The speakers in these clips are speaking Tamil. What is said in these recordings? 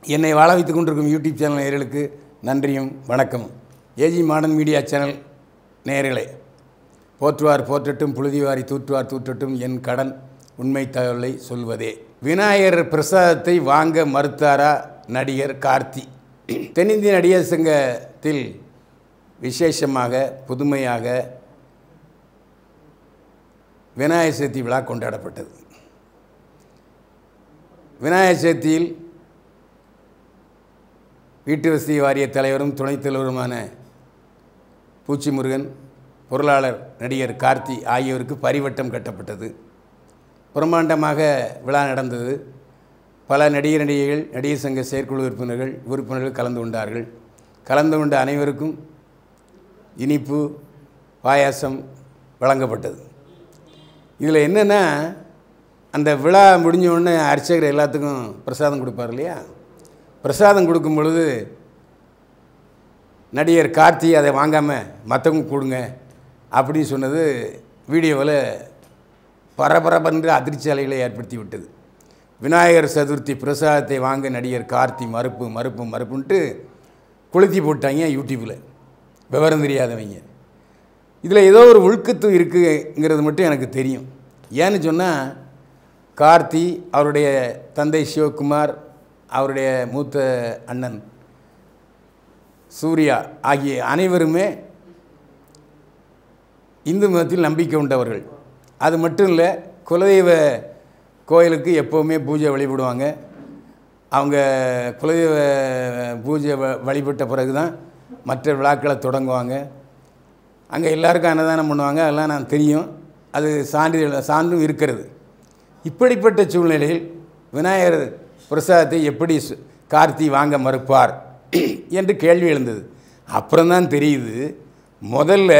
என்னை வாழ வைத்துக் கொண்டிருக்கும் யூடியூப் சேனல் நேயர்களுக்கு நன்றியும் வணக்கமும் ஏஜி மாடர்ன் மீடியா சேனல் நேயர்களே போற்றுவார் போற்றட்டும் புழுதிவாரி தூற்றுவார் தூற்றட்டும் என் கடன் உண்மை தகவலை சொல்வதே விநாயகர் பிரசாதத்தை வாங்க மறுத்தாரா நடிகர் கார்த்தி தென்னிந்திய நடிகர் சங்கத்தில் விசேஷமாக புதுமையாக விநாயகர் சதுர்த்தி விழா கொண்டாடப்பட்டது விநாயகர் சதுர்த்தியில் வீட்டு வசதி வாரிய தலைவரும் துணைத் தலைவருமான பூச்சி முருகன் பொருளாளர் நடிகர் கார்த்தி ஆகியோருக்கு பரிவட்டம் கட்டப்பட்டது பிரம்மாண்டமாக விழா நடந்தது பல நடிகர் நடிகைகள் நடிகர் சங்க செயற்குழு உறுப்பினர்கள் உறுப்பினர்கள் கலந்து கொண்டார்கள் கலந்து கொண்ட அனைவருக்கும் இனிப்பு பாயாசம் வழங்கப்பட்டது இதில் என்னென்னா அந்த விழா முடிஞ்ச உடனே அர்ச்சகர் எல்லாத்துக்கும் பிரசாதம் கொடுப்பார் இல்லையா பிரசாதம் கொடுக்கும் பொழுது நடிகர் கார்த்தி அதை வாங்காமல் மற்றவங்க கொடுங்க அப்படின்னு சொன்னது வீடியோவில் பரபரப்பென்று அதிர்ச்சி அலைகளை ஏற்படுத்தி விட்டது விநாயகர் சதுர்த்தி பிரசாதத்தை வாங்க நடிகர் கார்த்தி மறுப்பு மறுப்பு மறுப்புன்ட்டு கொளுத்தி போட்டாங்க யூடியூப்பில் விவரம் தெரியாதவங்க இதில் ஏதோ ஒரு ஒழுக்கத்து இருக்குங்கிறது மட்டும் எனக்கு தெரியும் ஏன்னு சொன்னால் கார்த்தி அவருடைய தந்தை சிவகுமார் அவருடைய மூத்த அண்ணன் சூர்யா ஆகிய அனைவருமே இந்து மதத்தில் நம்பிக்கை உண்டவர்கள் அது மட்டும் இல்லை குலதெய்வ கோயிலுக்கு எப்போவுமே பூஜை வழிபடுவாங்க அவங்க குலதெய்வ பூஜை வ வழிபட்ட பிறகு தான் மற்ற விழாக்களை தொடங்குவாங்க அங்கே எல்லாருக்கும் அன்னதானம் பண்ணுவாங்க அதெல்லாம் நான் தெரியும் அது சான்றிதழ் சான்றும் இருக்கிறது இப்படிப்பட்ட சூழ்நிலையில் விநாயகர் பிரசாதத்தை எப்படி சு- கார்த்தி வாங்க மறுப்பார் என்று கேள்வி எழுந்தது அப்புறம்தான் தெரியுது முதல்ல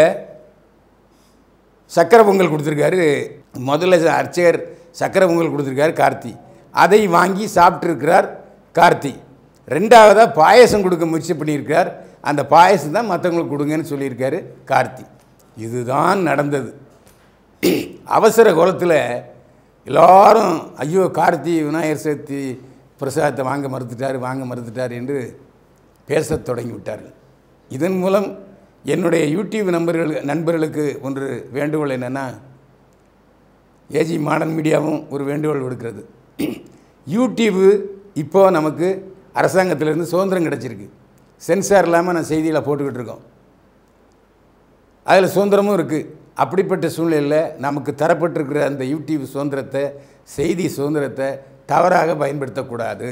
சக்கரை பொங்கல் கொடுத்துருக்காரு முதல்ல அர்ச்சகர் சக்கரை பொங்கல் கொடுத்துருக்காரு கார்த்தி அதை வாங்கி சாப்பிட்ருக்கிறார் கார்த்தி ரெண்டாவதாக பாயசம் கொடுக்க முயற்சி பண்ணியிருக்கார் அந்த பாயசம் தான் மற்றவங்களுக்கு கொடுங்கன்னு சொல்லியிருக்காரு கார்த்தி இதுதான் நடந்தது அவசர கோலத்தில் எல்லாரும் ஐயோ கார்த்தி விநாயகர் சதுர்த்தி பிரசாதத்தை வாங்க மறுத்துட்டார் வாங்க மறுத்துட்டார் என்று பேசத் தொடங்கி விட்டார்கள் இதன் மூலம் என்னுடைய யூடியூப் நண்பர்கள் நண்பர்களுக்கு ஒன்று வேண்டுகோள் என்னென்னா ஏஜி மாடர்ன் மீடியாவும் ஒரு வேண்டுகோள் விடுக்கிறது யூடியூப்பு இப்போ நமக்கு அரசாங்கத்திலேருந்து சுதந்திரம் கிடச்சிருக்கு சென்சார் இல்லாமல் நான் செய்தியில் போட்டுக்கிட்டு இருக்கோம் அதில் சுதந்திரமும் இருக்குது அப்படிப்பட்ட சூழ்நிலையில் நமக்கு தரப்பட்டிருக்கிற அந்த யூடியூப் சுதந்திரத்தை செய்தி சுதந்திரத்தை தவறாக பயன்படுத்தக்கூடாது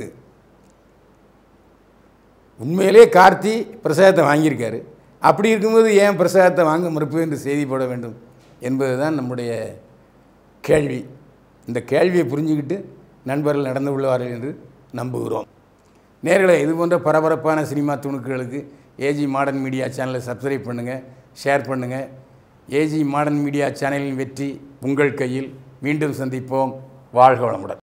உண்மையிலே கார்த்தி பிரசாதத்தை வாங்கியிருக்காரு அப்படி இருக்கும்போது ஏன் பிரசாதத்தை வாங்க மறுப்பு என்று செய்தி போட வேண்டும் என்பது தான் நம்முடைய கேள்வி இந்த கேள்வியை புரிஞ்சுக்கிட்டு நண்பர்கள் நடந்து கொள்வார்கள் என்று நம்புகிறோம் நேர்களை இது போன்ற பரபரப்பான சினிமா துணுக்குகளுக்கு ஏஜி மாடர்ன் மீடியா சேனலை சப்ஸ்கிரைப் பண்ணுங்கள் ஷேர் பண்ணுங்கள் ஏஜி மாடர்ன் மீடியா சேனலின் வெற்றி உங்கள் கையில் மீண்டும் சந்திப்போம் வாழ்க வளமுடன்